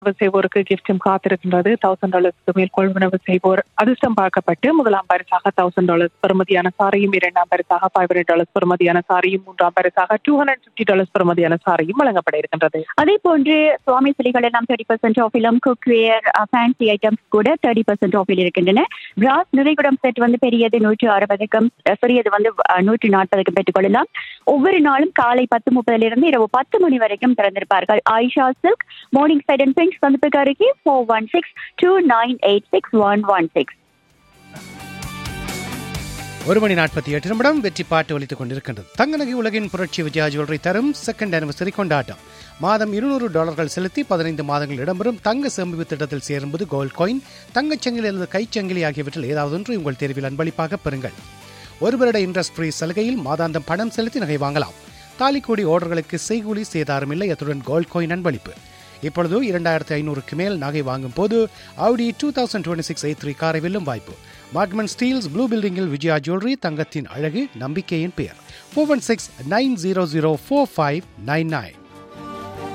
செய்வோருக்கு கிஃப்டும் காத்திருக்கின்றது தௌசண்ட் டாலர்ஸ்க்கு மேல் கொள்வனவு செய்வோர் அதிர்ஷ்டம் பார்க்கப்பட்டு முதலாம் பரிசாக தௌசண்ட் டாலர்ஸ் பெறுமதியான சாரியும் இரண்டாம் பரிசாக ஃபைவ் ஹண்ட்ரட் டாலர்ஸ் பெறுமதியான சாரியும் மூன்றாம் பரிசாக டூ ஹண்ட்ரட் பிப்டி டாலர்ஸ் பெறுமதியான சாரியும் வழங்கப்பட இருக்கின்றது அதே போன்று சுவாமி சிலைகள் எல்லாம் தேர்ட்டி பர்சன்ட் ஆஃபிலும் குக்வேர் ஃபேன்சி ஐட்டம்ஸ் கூட தேர்ட்டி பர்சன்ட் ஆஃபில் இருக்கின்றன பிராஸ் நிறைகுடம் செட் வந்து பெரியது நூற்றி அறுபதுக்கும் அஹ், சிறியது வந்து அஹ், நூற்றி நாற்பதுக்கும் பெற்றுக்கொள்ளலாம் ஒவ்வொரு நாளும் காலை பத்து முப்பதிலிருந்து இரவு பத்து மணி வரைக்கும் திறந்திருப்பார்கள் Ayesha silk morning side and pink சந்திப்புக்கு அருகே four one six two nine eight six one one six ஒரு மணி நாற்பத்தி எட்டு நிமிடம் வெற்றி பாட்டு ஒலித்துக் கொண்டிருக்கின்றது தங்கநகை உலகின் புரட்சி விஜயா ஜுவல்லரி தரும் செகண்ட் அனிவர்சரி கொண்டாட்டம் மாதம் இருநூறு டாலர்கள் செலுத்தி பதினைந்து மாதங்கள் இடம்பெறும் தங்க சேமிப்பு திட்டத்தில் சேரும்போது கோல்ட் காயின் தங்கச்சங்கிலி அல்லது கைச்சங்கிலி ஆகியவற்றில் ஏதாவது ஒன்று உங்கள் தேர்வில் அன்பளிப்பாக பெறுங்கள் ஒரு வருட இன்ட்ரெஸ்ட் ஃப்ரீ சலுகையில் மாதாந்தம் பணம் செலுத்தி நகை வாங்கலாம் தாலிக்கூடி ஆர்டர்களுக்கு செய்கூலி சேதாரம் இல்லை அத்துடன் கோல்ட் காயின் அன்பளிப்பு இப்பொழுது இரண்டாயிரத்தி ஐநூறுக்கு மேல் நகை வாங்கும் போது Aadi two thousand twenty six eight three காரை வெல்லும் வாய்ப்பு மார்க்மன் ஸ்டீல்ஸ் ப்ளூ பில்டிங்கில் விஜயா ஜுவல்லரி தங்கத்தின் அழகு நம்பிக்கையின் பெயர் four one six nine zero zero four five nine nine